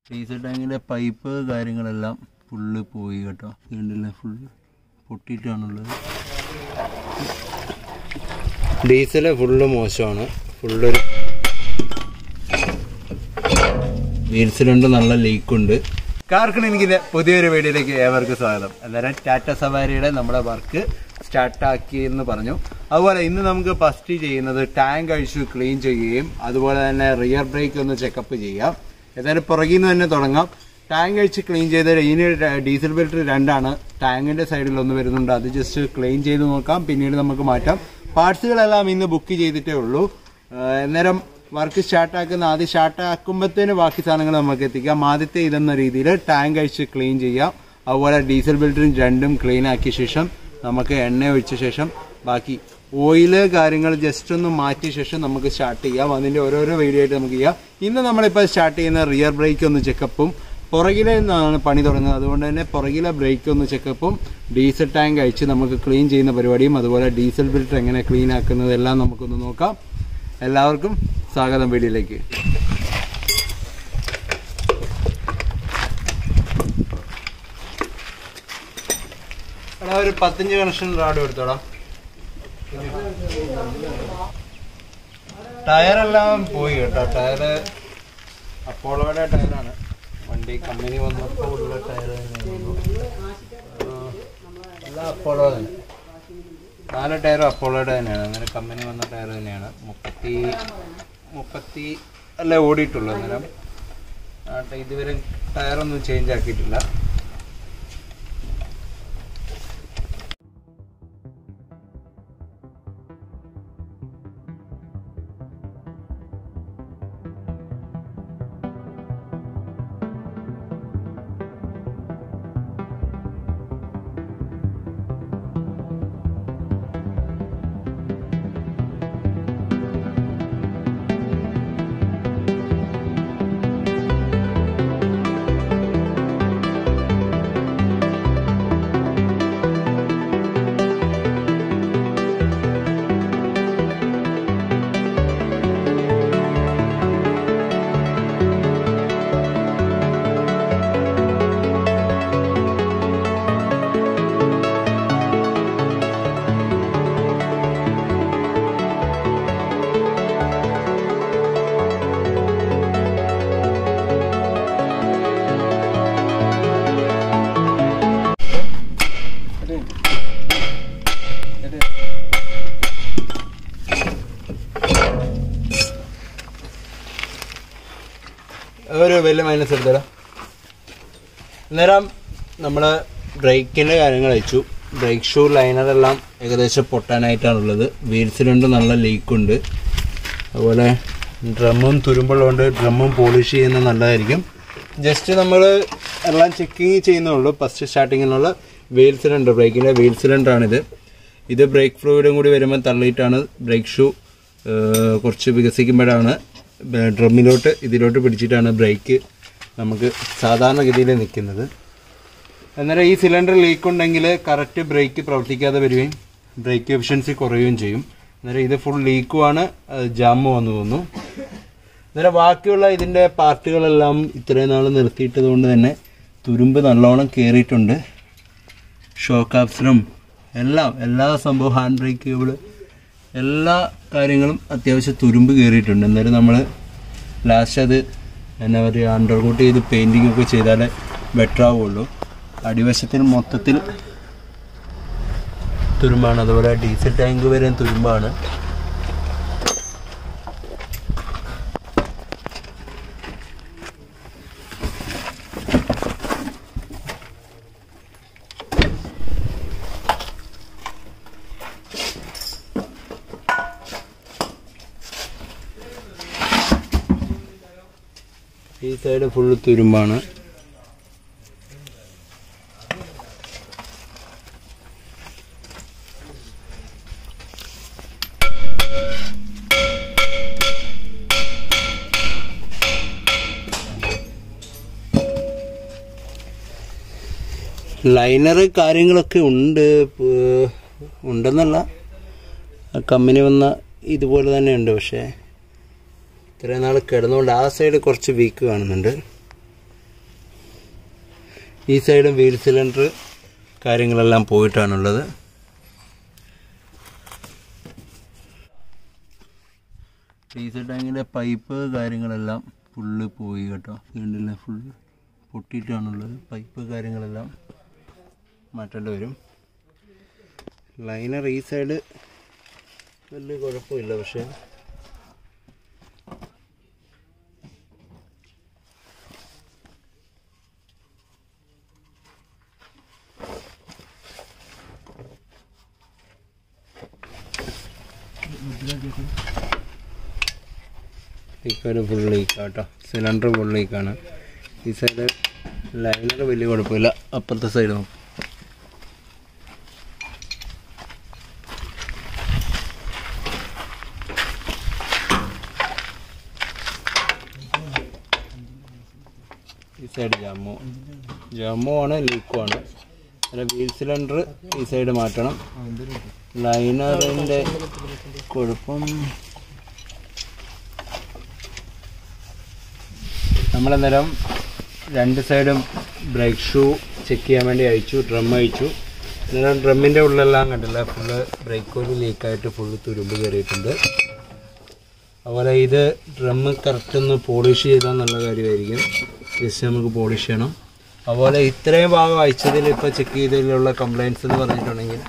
diesel ടാങ്കിൻ്റെ pipe കാര്യങ്ങളെല്ലാം full പോയി കേട്ടോ ഇതിൻ്റെ ഫുള്ള് പൊട്ടിയിട്ടാണുള്ളത് ഡീസൽ ഫുള്ള് മോശമാണ് ഫുള്ളൊരു വീൽ സിലിണ്ടർ നല്ല ലീക്കുണ്ട് കാർ ക്ലിനിക്കിന്റെ പുതിയൊരു വീഡിയോയിലേക്ക് ഏവർക്കും സ്വാഗതം അന്നേരം ടാറ്റ സവാരിയുടെ നമ്മുടെ വർക്ക് സ്റ്റാർട്ടാക്കി എന്ന് പറഞ്ഞു അതുപോലെ ഇന്ന് നമുക്ക് ഫസ്റ്റ് ചെയ്യുന്നത് ടാങ്ക് അഴിച്ചു ക്ലീൻ ചെയ്യുകയും അതുപോലെ തന്നെ റിയർ ബ്രേക്ക് ഒന്ന് ചെക്കപ്പ് ചെയ്യാം ഏതായാലും പുറകിൽ നിന്ന് തന്നെ തുടങ്ങാം ടാങ്ക് അഴിച്ച് ക്ലീൻ ചെയ്ത് ഇനി ഡീസൽ ബെൽറ്റ് രണ്ടാണ് ടാങ്കിന്റെ സൈഡിൽ ഒന്ന് വരുന്നുണ്ട് അത് ജസ്റ്റ് ക്ലീൻ ചെയ്ത് നോക്കാം പിന്നീട് നമുക്ക് മാറ്റാം പാർട്സുകളെല്ലാം ഇന്ന് ബുക്ക് ചെയ്തിട്ടേ ഉള്ളൂ ആഹ് അന്നേരം വർക്ക് സ്റ്റാർട്ടാക്കുന്ന ആദ്യം സ്റ്റാർട്ടാക്കുമ്പോഴത്തേന് ബാക്കി സാധനങ്ങൾ നമുക്ക് എത്തിക്കാം ആദ്യത്തെ ഇതെന്ന രീതിയിൽ ടാങ്ക് അഴിച്ച് ക്ലീൻ ചെയ്യാം അതുപോലെ ഡീസൽ ബെൽറ്റും രണ്ടും ക്ലീൻ ആക്കിയ ശേഷം നമുക്ക് എണ്ണ ഒഴിച്ച ശേഷം ബാക്കി ഓയില് കാര്യങ്ങൾ ജസ്റ്റ് ഒന്ന് മാറ്റിയ ശേഷം നമുക്ക് സ്റ്റാർട്ട് ചെയ്യാം അതിന്റെ ഓരോരോ വീഡിയോ ആയിട്ട് നമുക്ക് ചെയ്യാം ഇന്ന് നമ്മളിപ്പോൾ സ്റ്റാർട്ട് ചെയ്യുന്ന റിയർ ബ്രേക്ക് ഒന്ന് ചെക്കപ്പും പുറകിലെ നിന്നാണ് പണി തുടങ്ങുന്നത് അതുകൊണ്ട് തന്നെ പുറകിലെ ബ്രേക്ക് ഒന്ന് ചെക്കപ്പും ഡീസൽ ടാങ്ക് അഴിച്ച് നമുക്ക് ക്ലീൻ ചെയ്യുന്ന പരിപാടിയും അതുപോലെ ഡീസൽ ഫിൽറ്റർ എങ്ങനെ ക്ലീൻ ആക്കുന്നത് എല്ലാം നമുക്കൊന്ന് നോക്കാം എല്ലാവർക്കും സ്വാഗതം വീഡിയോയിലേക്ക് എടാ ഒരു പത്തഞ്ച് കണക്ഷൻ റാഡ് എടുത്തോടാ ടയറെല്ലാം പോയി കേട്ടോ ടയറ് അപ്പോളോയുടെ ടയറാണ് വണ്ടി കമ്പനി വന്നപ്പോൾ ഉള്ള ടയർ തന്നെയായിരുന്നു ആ, എല്ലാം അപ്പോളോ തന്നെ നാല് ടയറും അപ്പോളോയുടെ തന്നെയാണ് അങ്ങനെ കമ്പനി വന്ന ടയർ തന്നെയാണ് മുപ്പത്തി മുപ്പത്തി അല്ലേ ഓടിയിട്ടുള്ളൂ അന്നേരം ആ ട- ഇതുവരെ ടയറൊന്നും ചേഞ്ച് ആക്കിയിട്ടില്ല ഒരു വലിയ മൈനസ് എടുത്തടാ അന്നേരം നമ്മൾ ബ്രേക്കിൻ്റെ കാര്യങ്ങൾ അയച്ചു ബ്രേക്ക് ഷൂ ലൈനറെല്ലാം ഏകദേശം പൊട്ടാനായിട്ടാണുള്ളത് വീൽ സിലിണ്ടർ നല്ല ലീക്കുണ്ട് അതുപോലെ ഡ്രമ്മും തുരുമ്പുള്ളതുകൊണ്ട് ഡ്രമ്മും പോളിഷ് ചെയ്യുന്നത് നല്ലതായിരിക്കും ജസ്റ്റ് നമ്മൾ എല്ലാം ചെക്കിങ് ചെയ്യുന്നുള്ളൂ ഫസ്റ്റ് സ്റ്റാർട്ടിങ്ങിനുള്ള വീൽ സിലിണ്ടർ ബ്രേക്കിൻ്റെ വീൽ സിലിണ്ടറാണിത് ഇത് ബ്രേക്ക് ഫ്ലൂയിഡും കൂടി വരുമ്പോൾ തള്ളിയിട്ടാണ് ബ്രേക്ക് ഷൂ കുറച്ച് വികസിക്കുമ്പോഴാണ് ബ- ഡ്രമ്മിലോട്ട് ഇതിലോട്ട് പിടിച്ചിട്ടാണ് ബ്രേക്ക് നമുക്ക് സാധാരണഗതിയിൽ നിൽക്കുന്നത് അന്നേരം ഈ സിലിണ്ടർ ലീക്ക് ഉണ്ടെങ്കിൽ കറക്റ്റ് ബ്രേക്ക് പ്രവർത്തിക്കാതെ വരികയും ബ്രേക്ക് എഫിഷ്യൻസി കുറയുകയും ചെയ്യും അന്നേരം ഇത് ഫുൾ ലീക്കുമാണ് ജാമ് വന്നു തോന്നുന്നു അന്നേരം ബാക്കിയുള്ള ഇതിൻ്റെ പാർട്ടുകളെല്ലാം ഇത്രയും നാൾ നിർത്തിയിട്ടത് കൊണ്ട് തന്നെ തുരുമ്പ് നല്ലോണം കയറിയിട്ടുണ്ട് ഷോക്ക് ആപ്സിനും എല്ലാം എല്ലാ സംഭവം ഹാൻഡ് ബ്രേക്ക് കേബിള് എല്ലാ കാര്യങ്ങളും അത്യാവശ്യം തുരുമ്പ് കയറിയിട്ടുണ്ട് എന്നാലും നമ്മൾ ലാസ്റ്റ് അത് എന്നാ പറയുക അണ്ടർ കോട്ട് ചെയ്ത് പെയിൻറ്റിംഗ് ഒക്കെ ചെയ്താലേ ബെറ്റർ ആവുള്ളൂ അടിവശത്തിൽ മൊത്തത്തിൽ തുരുമ്പാണ് അതുപോലെ ഡീസൽ ടാങ്ക് വരെ തുരുമ്പാണ് ഈ സൈഡ് ഫുള്ള് തുരുമ്പാണ് ലൈനർ കാര്യങ്ങളൊക്കെ ഉണ്ട് പ്- ഉണ്ടെന്നല്ല ആ കമ്പനി വന്ന ഇതുപോലെ തന്നെ ഉണ്ട് പക്ഷേ ഇത്രയും നാൾ കിടന്നുകൊണ്ട് ആ സൈഡ് കുറച്ച് വീക്ക് കാണുന്നുണ്ട് ഈ സൈഡും വീൽ സിലിണ്ടർ കാര്യങ്ങളെല്ലാം പോയിട്ടാണുള്ളത് ഡീസൽ ടാങ്കിൻ്റെ പൈപ്പ് കാര്യങ്ങളെല്ലാം ഫുള്ള് പോയി കേട്ടോ വീണ്ടിലെ ഫുൾ പൊട്ടിയിട്ടാണുള്ളത് പൈപ്പ് കാര്യങ്ങളെല്ലാം മാറ്റേണ്ടി വരും ലൈനർ ഈ സൈഡ് വലിയ കുഴപ്പമില്ല പക്ഷേ ഈ സൈഡ് ഫുൾ ലീക്കാട്ടോ സിലിണ്ടർ ഫുൾ ലീക്കാണ് ഈ സൈഡ് ലൈനർ വലിയ കുഴപ്പമില്ല അപ്പുറത്തെ സൈഡ് നോക്കും ഈ സൈഡ് ജമ്മു ജമ്മു ആണ് ലീക്കും ആണ് പിന്നെ വീൽ സിലിണ്ടർ ഈ സൈഡ് മാറ്റണം ലൈനറിൻ്റെ കുഴപ്പം നമ്മളന്നേരം രണ്ട് സൈഡും ബ്രേക്ക് ഷൂ ചെക്ക് ചെയ്യാൻ വേണ്ടി അയച്ചു ഡ്രം അയച്ചു അന്നേരം ഡ്രമ്മിൻ്റെ ഉള്ളിലെല്ലാം കണ്ടില്ല ഫുള്ള് ബ്രേക്ക് ഓയിൽ ലീക്കായിട്ട് ഫുള്ള് തുരുമ്പ് കയറിയിട്ടുണ്ട് അതുപോലെ ഇത് ഡ്രമ്മ് കറക്റ്റ് ഒന്ന് പോളിഷ് ചെയ്താൽ നല്ല കാര്യമായിരിക്കും ജസ്റ്റ് നമുക്ക് പോളിഷ് ചെയ്യണം അതുപോലെ ഇത്രയും ഭാഗം അയച്ചതിൽ ഇപ്പോൾ ചെക്ക് ചെയ്തതിലുള്ള കംപ്ലയിൻസ് എന്ന് പറഞ്ഞിട്ടുണ്ടെങ്കിൽ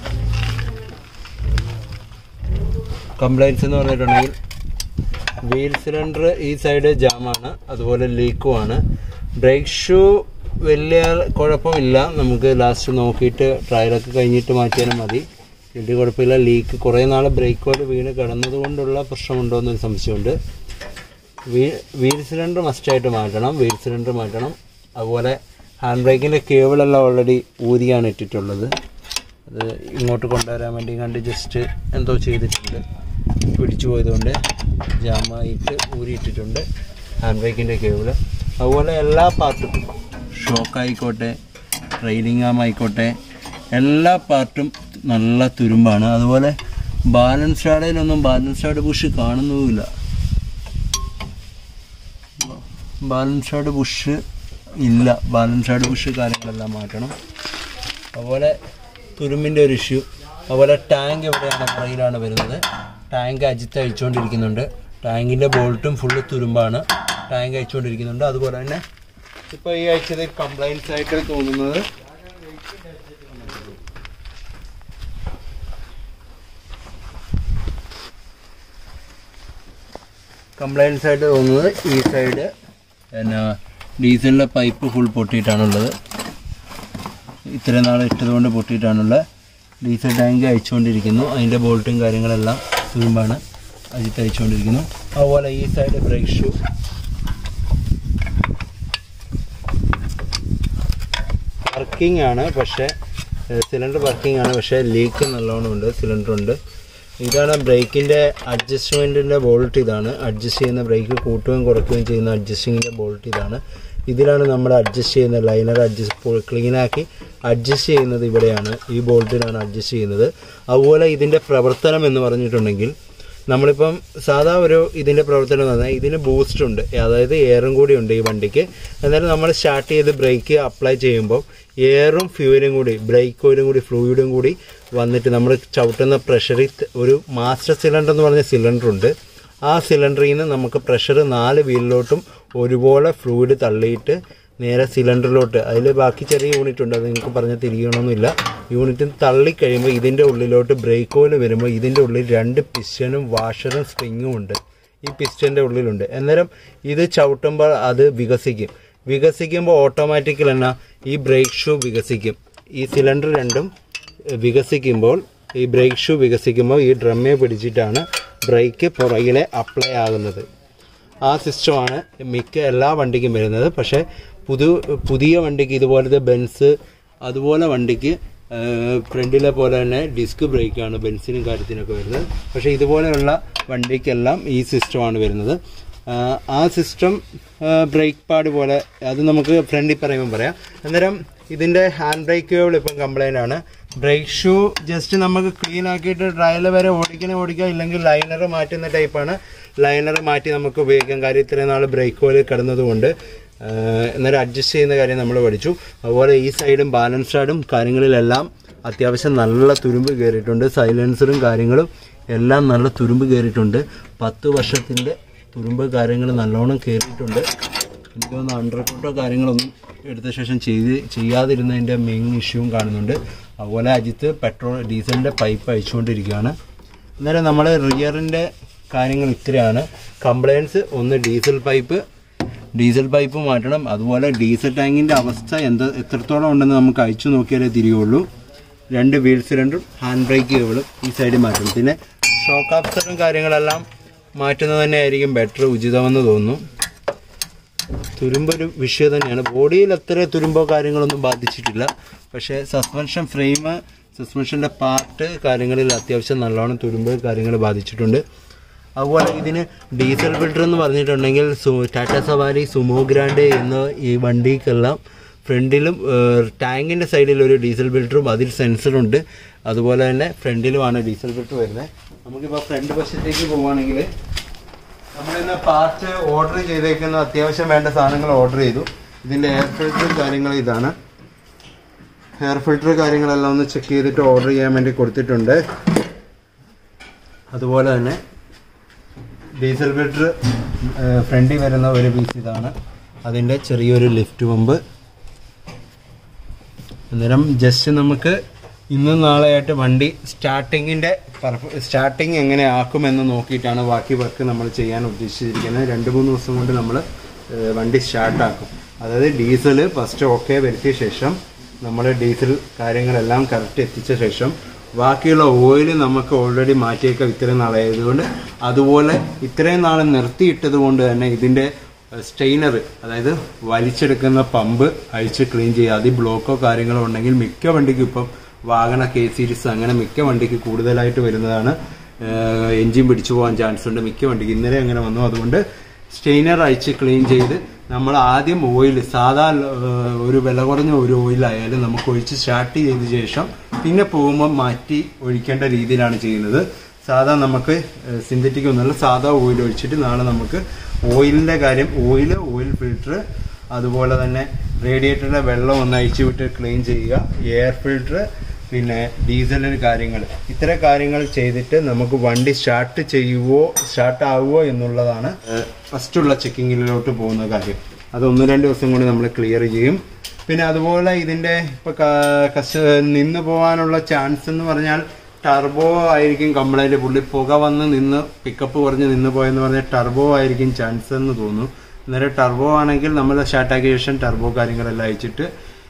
കംപ്ലയിൻസ് എന്ന് പറഞ്ഞിട്ടുണ്ടെങ്കിൽ വീൽ സിലിണ്ടർ ഈ സൈഡ് ജാമാണ് അതുപോലെ ലീക്കുമാണ് ബ്രേക്ക് ഷൂ വലിയ കുഴപ്പമില്ല നമുക്ക് ലാസ്റ്റ് നോക്കിയിട്ട് ട്രയലൊക്കെ കഴിഞ്ഞിട്ട് മാറ്റിയാലും മതി വലിയ കുഴപ്പമില്ല ലീക്ക് കുറേ നാൾ ബ്രേക്ക് ഓയിൽ വീണ് കിടന്നത് കൊണ്ടുള്ള പ്രശ്നമുണ്ടോ എന്നൊരു സംശയമുണ്ട് വീ വീൽ സിലിണ്ടർ മസ്റ്റായിട്ട് മാറ്റണം വീൽ സിലിണ്ടർ മാറ്റണം അതുപോലെ ഹാൻഡ് ബ്രേക്കിൻ്റെ കേബിളെല്ലാം ഓൾറെഡി ഊരിയാണ് ഇട്ടിട്ടുള്ളത് അത് ഇങ്ങോട്ട് കൊണ്ടുവരാൻ വേണ്ടി കണ്ട് ജസ്റ്റ് എന്തോ ചെയ്തിട്ടുണ്ട് പിടിച്ചു പോയതുകൊണ്ട് ജാമായിട്ട് ഊരിയിട്ടിട്ടുണ്ട് ഹാൻഡ് ബ്രേക്കിൻ്റെ കേബിള് അതുപോലെ എല്ലാ പാർട്ടും ഷോക്ക് ആയിക്കോട്ടെ ട്രെയിലിംഗ് ആം ആയിക്കോട്ടെ എല്ലാ പാർട്ടും നല്ല തുരുമ്പാണ് അതുപോലെ ബാലൻസ് ഷാഡയിലൊന്നും ബാലൻസ് ഷാഡ് ബുഷ് കാണുന്നുമില്ല ബാലൻസ് ഷാഡ് ബുഷ് ഇല്ല ബാലൻസ് ഷാഡ് ബുഷ് കാര്യങ്ങളെല്ലാം മാറ്റണം അതുപോലെ തുരുമ്പിൻ്റെ ഒരു ഇഷ്യൂ അതുപോലെ ടാങ്ക് എവിടെയാണ് പുറകിലാണ് വരുന്നത് ടാങ്ക് അജിത്ത് അയച്ചുകൊണ്ടിരിക്കുന്നുണ്ട് ടാങ്കിൻ്റെ ബോൾട്ടും ഫുള്ള് തുരുമ്പാണ് ടാങ്ക് അയച്ചുകൊണ്ടിരിക്കുന്നുണ്ട് അതുപോലെ തന്നെ ഇപ്പോൾ ഈ ആഴ്ചയിൽ കംപ്ലൈൻസ് ആയിട്ട് തോന്നുന്നത് കംപ്ലൈൻസ് ആയിട്ട് തോന്നുന്നത് ഈ സൈഡ് പിന്നെ ഡീസലിൻ്റെ പൈപ്പ് ഫുൾ പൊട്ടിയിട്ടാണുള്ളത് ഇത്രയും നാൾ ഇട്ടതുകൊണ്ട് പൊട്ടിയിട്ടാണുള്ളത് ഡീസൽ ടാങ്ക് അയച്ചുകൊണ്ടിരിക്കുന്നു അതിൻ്റെ ബോൾട്ടും കാര്യങ്ങളെല്ലാം തുരുമ്പാണ് അജിത്ത് അയച്ചുകൊണ്ടിരിക്കുന്നു അതുപോലെ ഈ സൈഡ് ബ്രേക്ക് ഷൂ വർക്കിംഗ് ആണ് പക്ഷേ സിലിണ്ടർ വർക്കിംഗ് ആണ് പക്ഷേ ലീക്ക് നല്ലോണം ഉണ്ട് സിലിണ്ടർ ഉണ്ട് ഇതാണ് ബ്രേക്കിൻ്റെ അഡ്ജസ്റ്റ്മെൻറ്റിൻ്റെ ബോൾട്ട് ഇതാണ് അഡ്ജസ്റ്റ് ചെയ്യുന്ന ബ്രേക്ക് കൂട്ടുകയും കുറയ്ക്കുകയും ചെയ്യുന്ന അഡ്ജസ്റ്റിങ്ങിൻ്റെ ബോൾട്ട് ഇതാണ് ഇതിലാണ് നമ്മൾ അഡ്ജസ്റ്റ് ചെയ്യുന്ന ലൈനർ അഡ്ജസ്റ്റ് ക്ലീനാക്കി അഡ്ജസ്റ്റ് ചെയ്യുന്നത് ഇവിടെയാണ് ഈ ബോൾട്ടിലാണ് അഡ്ജസ്റ്റ് ചെയ്യുന്നത് അതുപോലെ ഇതിൻ്റെ പ്രവർത്തനം എന്ന് പറഞ്ഞിട്ടുണ്ടെങ്കിൽ നമ്മളിപ്പം സാധാ ഒരു ഇതിൻ്റെ പ്രവർത്തനം എന്ന് പറഞ്ഞാൽ ഇതിന് ബൂസ്റ്റ് ഉണ്ട് അതായത് എയറും കൂടി ഉണ്ട് ഈ വണ്ടിക്ക് എന്നാലും നമ്മൾ സ്റ്റാർട്ട് ചെയ്ത് ബ്രേക്ക് അപ്ലൈ ചെയ്യുമ്പോൾ എയറും ഫ്യൂവലും കൂടി ബ്രേക്ക് ഓയിലും കൂടി ഫ്ലൂയിഡും കൂടി വന്നിട്ട് നമ്മൾ ചവിട്ടുന്ന പ്രഷറിൽ ഒരു മാസ്റ്റർ സിലിണ്ടർ എന്ന് പറഞ്ഞ സിലിണ്ടർ ഉണ്ട് ആ സിലിണ്ടറിൽ നിന്ന് നമുക്ക് പ്രഷർ നാല് വീലിലോട്ടും ഒരുപോലെ ഫ്ലൂയിഡ് തള്ളിയിട്ട് നേരെ സിലിണ്ടറിലോട്ട് അതിൽ ബാക്കി ചെറിയ യൂണിറ്റ് ഉണ്ട് അത് നിങ്ങൾക്ക് പറഞ്ഞ് തിരികണമെന്നില്ല യൂണിറ്റ് തള്ളിക്കഴിയുമ്പോൾ ഇതിൻ്റെ ഉള്ളിലോട്ട് ബ്രേക്ക് ഓയിൽ വരുമ്പോൾ ഇതിൻ്റെ ഉള്ളിൽ രണ്ട് പിസ്റ്റനും വാഷറും സ്പ്രിങ്ങും ഉണ്ട് ഈ പിസ്റ്റൻ്റെ ഉള്ളിലുണ്ട് അന്നേരം ഇത് ചവിട്ടുമ്പോൾ അത് വികസിക്കും വികസിക്കുമ്പോൾ ഓട്ടോമാറ്റിക്കൽ എന്നാ ഈ ബ്രേക്ക് ഷൂ വികസിക്കും ഈ സിലിണ്ടർ രണ്ടും വികസിക്കുമ്പോൾ ഈ ബ്രേക്ക് ഷൂ വികസിക്കുമ്പോൾ ഈ ഡ്രമ്മെ പിടിച്ചിട്ടാണ് ബ്രേക്ക് പുറകിലെ അപ്ലൈ ആകുന്നത് ആ സിസ്റ്റമാണ് മിക്ക എല്ലാ വണ്ടിക്കും വരുന്നത് പക്ഷേ പുതു പുതിയ വണ്ടിക്ക് ഇതുപോലത്തെ ബെൻസ് അതുപോലെ വണ്ടിക്ക് ഫ്രണ്ടിലെ പോലെ തന്നെ ഡിസ്ക് ബ്രേക്കാണ് ബെൻസിനും കാര്യത്തിനൊക്കെ വരുന്നത് പക്ഷേ ഇതുപോലെയുള്ള വണ്ടിക്കെല്ലാം ഈ സിസ്റ്റമാണ് വരുന്നത് ആ, ആ സിസ്റ്റം ബ്രേക്ക് പാഡ് പോലെ അത് നമുക്ക് ഫ്രണ്ടിൽ പറയുമ്പോൾ പറയാം അന്നേരം ഇതിൻ്റെ ഹാൻഡ് ബ്രേക്ക് കേബിൾ ഇപ്പം കംപ്ലൈൻ്റ് ആണ് ബ്രേക്ക് ഷൂ ജസ്റ്റ് നമുക്ക് ക്ലീൻ ആക്കിയിട്ട് ട്രയൽ വരെ ഓടിക്കണേ ഓടിക്കാം ഇല്ലെങ്കിൽ ലൈനർ മാറ്റുന്ന ടൈപ്പാണ് ലൈനർ മാറ്റി നമുക്ക് ഉപയോഗിക്കാം കാര്യം ഇത്രയും നാൾ ബ്രേക്ക് ഓയിൽ കിടന്നതുകൊണ്ട് അന്നേരം അഡ്ജസ്റ്റ് ചെയ്യുന്ന കാര്യം നമ്മൾ പഠിച്ചു അതുപോലെ ഈ സൈഡും ബാലൻസ് ആഡും കാര്യങ്ങളിലെല്ലാം അത്യാവശ്യം നല്ല തുരുമ്പ് കയറിയിട്ടുണ്ട് സൈലൻസറും കാര്യങ്ങളും എല്ലാം നല്ല തുരുമ്പ് കയറിയിട്ടുണ്ട് പത്ത് വർഷത്തിൻ്റെ തുരുമ്പ് കാര്യങ്ങൾ നല്ലോണം കയറിയിട്ടുണ്ട് എനിക്ക് തോന്നുന്നു അണ്ടർകോട്ടോ കാര്യങ്ങളൊന്നും എടുത്ത ശേഷം ചെയ്ത് ചെയ്യാതിരുന്നതിൻ്റെ മെയിൻ ഇഷ്യൂവും കാണുന്നുണ്ട് അതുപോലെ അജിത്ത് പെട്രോൾ ഡീസലിൻ്റെ പൈപ്പ് അയച്ചുകൊണ്ടിരിക്കുകയാണ് അന്നേരം നമ്മൾ റിയറിൻ്റെ കാര്യങ്ങൾ ഇത്രയാണ് കംപ്ലയിൻസ് ഒന്ന് ഡീസൽ പൈപ്പ് ഡീസൽ പൈപ്പ് മാറ്റണം അതുപോലെ ഡീസൽ ടാങ്കിൻ്റെ അവസ്ഥ എന്ത് എത്രത്തോളം ഉണ്ടെന്ന് നമുക്ക് അയച്ചു നോക്കിയാലേ തിരിയുള്ളൂ രണ്ട് വീൽ സിലിണ്ടറും ഹാൻഡ് ബ്രേക്ക് കേബിളും ഈ സൈഡിൽ മാറ്റണം പിന്നെ ഷോക്ക് ആപ്സറും കാര്യങ്ങളെല്ലാം മാറ്റുന്നത് തന്നെ ആയിരിക്കും ബെറ്റർ ഉചിതമെന്ന് തോന്നുന്നു തുരുമ്പൊരു വിഷയം തന്നെയാണ് ബോഡിയിൽ അത്ര തുരുമ്പോ കാര്യങ്ങളൊന്നും ബാധിച്ചിട്ടില്ല പക്ഷേ സസ്പെൻഷൻ ഫ്രെയിം സസ്പെൻഷൻ്റെ പാർട്ട് കാര്യങ്ങളിൽ അത്യാവശ്യം നല്ലോണം തുരുമ്പ് കാര്യങ്ങൾ ബാധിച്ചിട്ടുണ്ട് അതുപോലെ ഇതിന് ഡീസൽ ഫിൽറ്റർ എന്ന് പറഞ്ഞിട്ടുണ്ടെങ്കിൽ സു ടാറ്റ സവാരി സുമോ ഗ്രാൻഡ് എന്ന ഈ വണ്ടിക്കെല്ലാം ഫ്രണ്ടിലും ടാങ്കിൻ്റെ സൈഡിൽ ഒരു ഡീസൽ ഫിൽറ്ററും അതിൽ സെൻസറുണ്ട് അതുപോലെ തന്നെ ഫ്രണ്ടിലുമാണ് ഡീസൽ ഫിൽറ്റർ വരുന്നത് നമുക്കിപ്പോൾ ഫ്രണ്ട് വശത്തേക്ക് പോവുകയാണെങ്കിൽ നമ്മളിന്ന് പാർട്ട് ഓർഡർ ചെയ്തേക്കുന്ന അത്യാവശ്യം വേണ്ട സാധനങ്ങൾ ഓർഡർ ചെയ്തു ഇതിൻ്റെ എയർ ഫിൽറ്ററും കാര്യങ്ങളും ഇതാണ് എയർ ഫിൽറ്റർ കാര്യങ്ങളെല്ലാം ഒന്ന് ചെക്ക് ചെയ്തിട്ട് ഓർഡർ ചെയ്യാൻ വേണ്ടി കൊടുത്തിട്ടുണ്ട് അതുപോലെ തന്നെ ഡീസൽ ഫിൽറ്റർ ഫ്രണ്ടിൽ വരുന്ന ഒരു പീസ് ഇതാണ് അതിൻ്റെ ചെറിയൊരു ലിഫ്റ്റ് പമ്പ് അന്നേരം ജസ്റ്റ് നമുക്ക് ഇന്നും നാളെയായിട്ട് വണ്ടി സ്റ്റാർട്ടിങ്ങിൻ്റെ സ്റ്റാർട്ടിങ് എങ്ങനെ ആക്കുമെന്ന് നോക്കിയിട്ടാണ് ബാക്കി വർക്ക് നമ്മൾ ചെയ്യാൻ ഉദ്ദേശിച്ചിരിക്കുന്നത് രണ്ട് മൂന്ന് ദിവസം കൊണ്ട് നമ്മൾ വണ്ടി സ്റ്റാർട്ടാക്കും അതായത് ഡീസൽ ഫസ്റ്റ് ഓക്കെ വരുത്തിയ ശേഷം നമ്മൾ ഡീസൽ കാര്യങ്ങളെല്ലാം കറക്റ്റ് എത്തിച്ച ശേഷം ബാക്കിയുള്ള ഓയിൽ നമുക്ക് ഓൾറെഡി മാറ്റിയേക്കാം ഇത്രയും നാളായതുകൊണ്ട് അതുപോലെ ഇത്രയും നാൾ നിർത്തിയിട്ടത് കൊണ്ട് തന്നെ ഇതിൻ്റെ സ്റ്റെയിനർ അതായത് വലിച്ചെടുക്കുന്ന പമ്പ് അഴിച്ച് ക്ലീൻ ചെയ്യുക അതിൽ ബ്ലോക്കോ കാര്യങ്ങളോ ഉണ്ടെങ്കിൽ മിക്ക വണ്ടിക്കും ഇപ്പം വാഗണ കെ സീരീസ് അങ്ങനെ മിക്ക വണ്ടിക്ക് കൂടുതലായിട്ട് വരുന്നതാണ് എൻജിൻ പിടിച്ചു പോകാൻ ചാൻസ് ഉണ്ട് മിക്ക വണ്ടിക്ക് ഇന്നലെ അങ്ങനെ വന്നു അതുകൊണ്ട് സ്റ്റെയിനർ അഴിച്ച് ക്ലീൻ ചെയ്ത് നമ്മൾ ആദ്യം ഓയിൽ സാധാ ഏഹ്, ഒരു വില കുറഞ്ഞ ഒരു ഓയിലായാലും നമുക്ക് ഒഴിച്ച് സ്റ്റാർട്ട് ചെയ്ത ശേഷം പിന്നെ പോകുമ്പോൾ മാറ്റി ഒഴിക്കേണ്ട രീതിയിലാണ് ചെയ്യുന്നത് സാധാ നമുക്ക് സിന്തറ്റിക് ഒന്നുമല്ല സാധാ ഓയിൽ ഒഴിച്ചിട്ട് നാളെ നമുക്ക് ഓയിലിൻ്റെ കാര്യം ഓയിൽ ഓയിൽ ഫിൽറ്റർ അതുപോലെ തന്നെ റേഡിയേറ്ററിൻ്റെ വെള്ളം ഒന്ന് അഴിച്ചു വിട്ട് ക്ലീൻ ചെയ്യുക എയർ ഫിൽറ്റർ പിന്നെ ഡീസലിന് കാര്യങ്ങൾ ഇത്തരം കാര്യങ്ങൾ ചെയ്തിട്ട് നമുക്ക് വണ്ടി സ്റ്റാർട്ട് ചെയ്യുവോ സ്റ്റാർട്ട് ആവുമോ എന്നുള്ളതാണ് ഫസ്റ്റുള്ള ചെക്കിങ്ങിലോട്ട് പോകുന്ന കാര്യം അത് ഒന്ന് രണ്ട് ദിവസം കൊണ്ട് നമ്മൾ ക്ലിയർ ചെയ്യും പിന്നെ അതുപോലെ ഇതിൻ്റെ ഇപ്പോൾ കസ്റ്റ നിന്ന് പോകാനുള്ള ചാൻസ് എന്ന് പറഞ്ഞാൽ ടർബോ ആയിരിക്കും കംപ്ലൈൻറ്റ് പുള്ളി പുക വന്ന് നിന്ന് പിക്കപ്പ് കുറഞ്ഞ് നിന്ന് പോയെന്ന് പറഞ്ഞാൽ ടർബോ ആയിരിക്കും ചാൻസ് എന്ന് തോന്നുന്നു അന്നേരം ടർബോ ആണെങ്കിൽ നമ്മൾ സ്റ്റാർട്ടാക്കിയ ശേഷം ടർബോ കാര്യങ്ങളെല്ലാം അയച്ചിട്ട്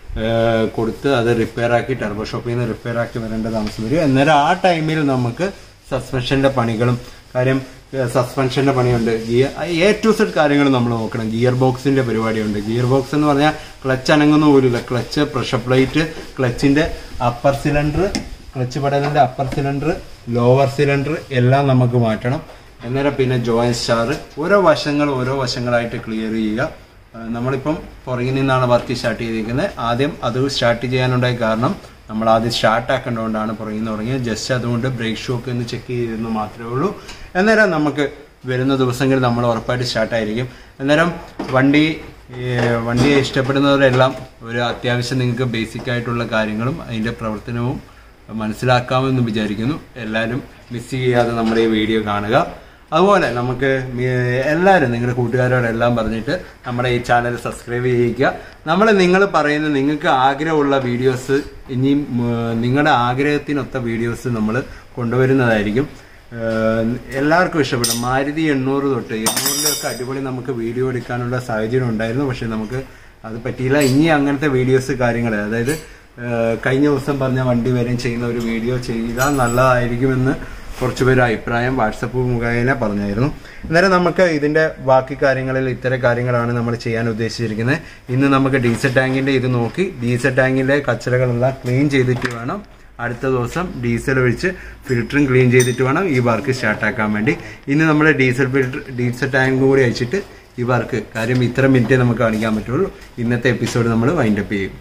ഏഹ് കൊടുത്ത് അത് റിപ്പയർ ആക്കി ടർബോ ഷോപ്പിൽ നിന്ന് റിപ്പയർ ആക്കി വരേണ്ട താമസം വരും അന്നേരം ആ ടൈമിൽ നമുക്ക് സസ്പെൻഷന്റെ പണികളും കാര്യം സസ്പെൻഷന്റെ പണിയുണ്ട് ഗിയർ എ ടു സെഡ് കാര്യങ്ങൾ നമ്മൾ നോക്കണം ഗിയർ ബോക്സിന്റെ പരിപാടിയുണ്ട് ഗിയർ ബോക്സ് എന്ന് പറഞ്ഞാൽ ക്ലച്ച് അനങ്ങുന്ന പോലില്ല ക്ലച്ച് പ്രഷർ പ്ലേറ്റ് ക്ലച്ചിന്റെ അപ്പർ സിലിണ്ടർ ക്ലച്ച് പടലിന്റെ അപ്പർ സിലിണ്ടർ ലോവർ സിലിണ്ടർ എല്ലാം നമുക്ക് മാറ്റണം അന്നേരം പിന്നെ ജോയിൻ സ്റ്റാർ ഓരോ വശങ്ങൾ ഓരോ വശങ്ങളായിട്ട് ക്ലിയർ ചെയ്യുക ആ, നമ്മളിപ്പം പുറകിൽ നിന്നാണ് വർക്ക് സ്റ്റാർട്ട് ചെയ്തിരിക്കുന്നത് ആദ്യം അത് സ്റ്റാർട്ട് ചെയ്യാനുണ്ടായ കാരണം നമ്മൾ ആദ്യം സ്റ്റാർട്ട് ആക്കേണ്ടതുകൊണ്ടാണ് പുറകിൽ നിന്ന് തുടങ്ങിയത് ജസ്റ്റ് അതുകൊണ്ട് ബ്രേക്ക് ഷോക്ക് ഒന്ന് ചെക്ക് ചെയ്തെന്ന് മാത്രമേ ഉള്ളൂ അന്നേരം നമുക്ക് വരുന്ന ദിവസങ്ങളിൽ നമ്മൾ ഉറപ്പായിട്ട് സ്റ്റാർട്ടായിരിക്കും അന്നേരം വണ്ടി ഏ, വണ്ടിയെ ഇഷ്ടപ്പെടുന്നവരെല്ലാം ഒരു അത്യാവശ്യം നിങ്ങൾക്ക് ബേസിക് ആയിട്ടുള്ള കാര്യങ്ങളും അതിൻ്റെ പ്രവർത്തനവും മനസ്സിലാക്കാമെന്ന് വിചാരിക്കുന്നു എല്ലാവരും മിസ് ചെയ്യാതെ നമ്മുടെ ഈ വീഡിയോ കാണുക അതുപോലെ നമുക്ക് മി- എല്ലാവരും നിങ്ങളുടെ കൂട്ടുകാരോടെല്ലാം പറഞ്ഞിട്ട് നമ്മുടെ ഈ ചാനൽ സബ്സ്ക്രൈബ് ചെയ്യിക്കുക നമ്മൾ നിങ്ങൾ പറയുന്ന നിങ്ങൾക്ക് ആഗ്രഹമുള്ള വീഡിയോസ് ഇനിയും ഉം, നിങ്ങളുടെ ആഗ്രഹത്തിനൊത്ത വീഡിയോസ് നമ്മൾ കൊണ്ടുവരുന്നതായിരിക്കും ഏഹ്, എല്ലാവർക്കും ഇഷ്ടപ്പെടും മാരുതി എണ്ണൂറ് തൊട്ട് എണ്ണൂറിലൊക്കെ അടിപൊളി നമുക്ക് വീഡിയോ എടുക്കാനുള്ള സാഹചര്യം ഉണ്ടായിരുന്നു പക്ഷെ നമുക്ക് അത് പറ്റിയില്ല ഇനി അങ്ങനത്തെ വീഡിയോസ് കാര്യങ്ങൾ അതായത് ഏഹ്, കഴിഞ്ഞ ദിവസം പറഞ്ഞ വണ്ടി വരെയും ചെയ്യുന്ന ഒരു വീഡിയോ ചെയ്താൽ നല്ലതായിരിക്കുമെന്ന് കുറച്ച് പേര് അഭിപ്രായം വാട്സപ്പ് മുഖേന പറഞ്ഞായിരുന്നു അന്നേരം നമുക്ക് ഇതിന്റെ ബാക്കി കാര്യങ്ങളിൽ ഇത്തരം കാര്യങ്ങളാണ് നമ്മൾ ചെയ്യാൻ ഉദ്ദേശിച്ചിരിക്കുന്നത് ഇന്ന് നമുക്ക് ഡീസൽ ടാങ്കിന്റെ ഇത് നോക്കി ഡീസൽ ടാങ്കിന്റെ കച്ചറകളെല്ലാം ക്ലീൻ ചെയ്തിട്ട് വേണം അടുത്ത ദിവസം ഡീസൽ ഒഴിച്ച് ഫിൽറ്ററും ക്ലീൻ ചെയ്തിട്ട് വേണം ഈ വർക്ക് സ്റ്റാർട്ടാക്കാൻ വേണ്ടി ഇന്ന് നമ്മൾ ഡീസൽ ഫിൽറ്റർ ഡീസൽ ടാങ്ക് കൂടി അയച്ചിട്ട് ഈ വർക്ക് കാര്യം ഇത്ര മിനിറ്റേ നമുക്ക് കാണിക്കാൻ പറ്റുള്ളൂ ഇന്നത്തെ എപ്പിസോഡ് നമ്മൾ വൈൻഡപ്പ് ചെയ്യും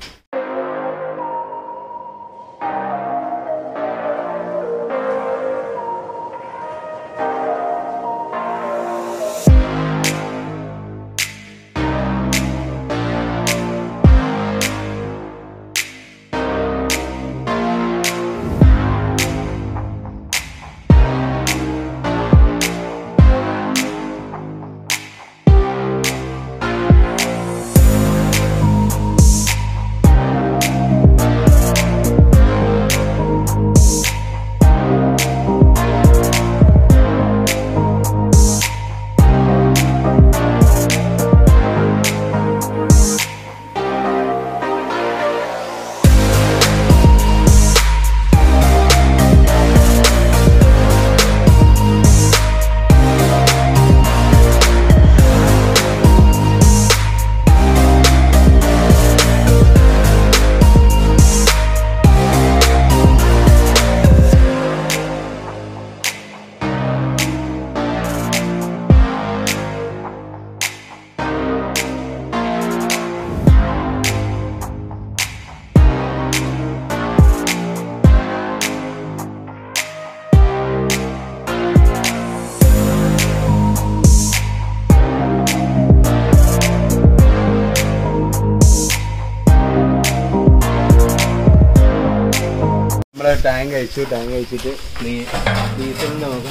ടാങ്ക് അയച്ചു ടാങ്ക് അയച്ചിട്ട് ഡീസലിന് നമുക്ക്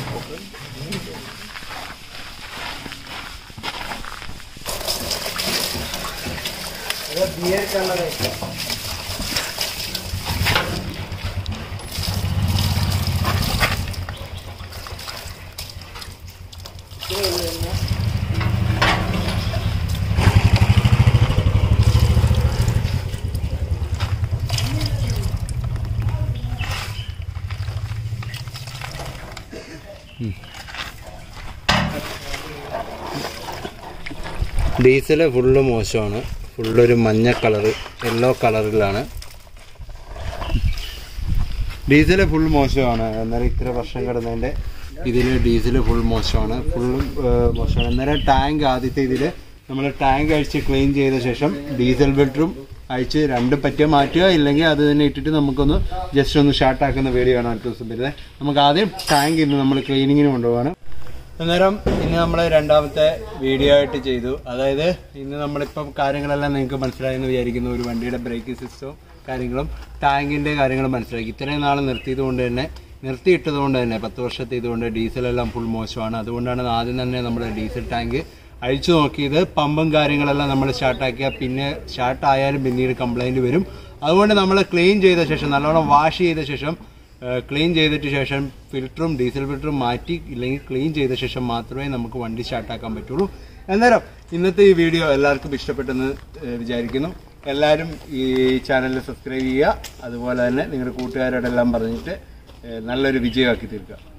ബിയർ കളർ ഡീസൽ ഫുള്ള് മോശമാണ് ഫുള്ളൊരു മഞ്ഞ കളറ് യെല്ലോ കളറിലാണ് ഡീസൽ ഫുൾ മോശമാണ് അന്നേരം ഇത്ര വർഷം കിടന്നതിൻ്റെ ഇതിൽ ഡീസൽ ഫുൾ മോശമാണ് ഫുള്ളും മോശമാണ് അന്നേരം ടാങ്ക് ആദ്യത്തെ ഇതിൽ നമ്മൾ ടാങ്ക് അഴിച്ച് ക്ലീൻ ചെയ്ത ശേഷം ഡീസൽ ഫിൽറ്ററും അഴിച്ച് രണ്ടും പറ്റിയ മാറ്റുക ഇല്ലെങ്കിൽ അത് തന്നെ ഇട്ടിട്ട് നമുക്കൊന്ന് ജസ്റ്റ് ഒന്ന് ഷാർട്ടാക്കുന്ന വീഡിയോ ആണ് അടുത്ത ദിവസം വരുന്നത് നമുക്ക് ആദ്യം ടാങ്ക് ഇന്ന് നമ്മൾ ക്ലീനിങ്ങിന് കൊണ്ടുപോകാണ് അന്നേരം ഇന്ന് നമ്മൾ രണ്ടാമത്തെ വീഡിയോ ആയിട്ട് ചെയ്തു അതായത് ഇന്ന് നമ്മളിപ്പം കാര്യങ്ങളെല്ലാം നിങ്ങൾക്ക് മനസ്സിലായെന്ന് വിചാരിക്കുന്നു ഒരു വണ്ടിയുടെ ബ്രേക്ക് സിസ്റ്റവും കാര്യങ്ങളും ടാങ്കിന്റെ കാര്യങ്ങളും മനസ്സിലാക്കി ഇത്രയും നാൾ നിർത്തിയത് കൊണ്ട് തന്നെ നിർത്തിയിട്ടത് കൊണ്ട് തന്നെ പത്ത് വർഷത്തെ ഇതുകൊണ്ട് ഡീസലെല്ലാം ഫുൾ മോശമാണ് അതുകൊണ്ടാണ് ആദ്യം തന്നെ നമ്മൾ ഡീസൽ ടാങ്ക് അഴിച്ചു നോക്കിയത് പമ്പും കാര്യങ്ങളെല്ലാം നമ്മൾ സ്റ്റാർട്ടാക്കിയാൽ പിന്നെ സ്റ്റാർട്ട് ആയാലും പിന്നീട് കംപ്ലൈന്റ് വരും അതുകൊണ്ട് നമ്മൾ ക്ലീൻ ചെയ്ത ശേഷം നല്ലോണം വാഷ് ചെയ്ത ശേഷം ക്ലീൻ ചെയ്തിട്ട് ശേഷം ഫിൽറ്ററും ഡീസൽ ഫിൽറ്ററും മാറ്റി ഇല്ലെങ്കിൽ ക്ലീൻ ചെയ്ത ശേഷം മാത്രമേ നമുക്ക് വണ്ടി സ്റ്റാർട്ടാക്കാൻ പറ്റുള്ളൂ അന്നേരം ഇന്നത്തെ ഈ വീഡിയോ എല്ലാവർക്കും ഇഷ്ടപ്പെട്ടെന്ന് ഏഹ്, വിചാരിക്കുന്നു എല്ലാവരും ഈ ചാനൽ സബ്സ്ക്രൈബ് ചെയ്യുക അതുപോലെ തന്നെ നിങ്ങളുടെ കൂട്ടുകാരോടെല്ലാം പറഞ്ഞിട്ട് ഏഹ്, നല്ലൊരു വിജയമാക്കി തീർക്കുക